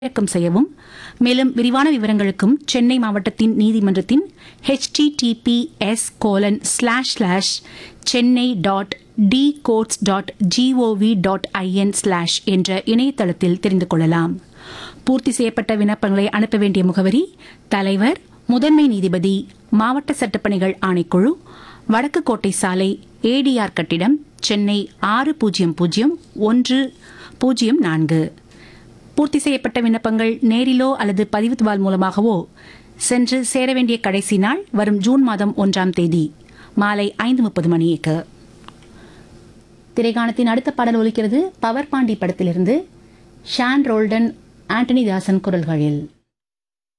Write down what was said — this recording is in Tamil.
இறக்கம் செய்யவும் மேலும் விரிவான விவரங்களுக்கும் சென்னை மாவட்டத்தின் நீதிமன்றத்தின் https colon slash slash Chennai dot D courts dot G O V dot I N slash என்ற இணையதளத்தில் தெரிந்து கொள்ளலாம் பூர்த்தி செய்யப்பட்ட விண்ணப்பங்களை அனுப்ப வேண்டிய முகவரி தலைவர் முதன்மை நீதிபதி மாவட்ட சட்டப்பணிகள் ஆணைக்குழு வடக்கு கோட்டை சாலை ஏடிஆர் கட்டிடம் சென்னை ஆறு பூஜ்ஜியம் பூஜ்ஜியம் ஒன்று பூஜ்ஜியம் நான்கு பூர்த்தி செய்யப்பட்ட விண்ணப்பங்கள் நேரிலோ அல்லது பதிவு தபால் மூலமாகவோ சென்று சேர வேண்டிய கடைசி நாள் வரும் ஜூன் மாதம் ஒன்றாம் தேதி மாலை ஐந்து முப்பது மணிக்கு திரைக்காணத்தின் அடுத்த பாடல் ஒலிக்கிறது பவர் பாண்டி படத்திலிருந்து ஷான் ரோல்டன் ஆண்டனி தாசன் குரல்களில்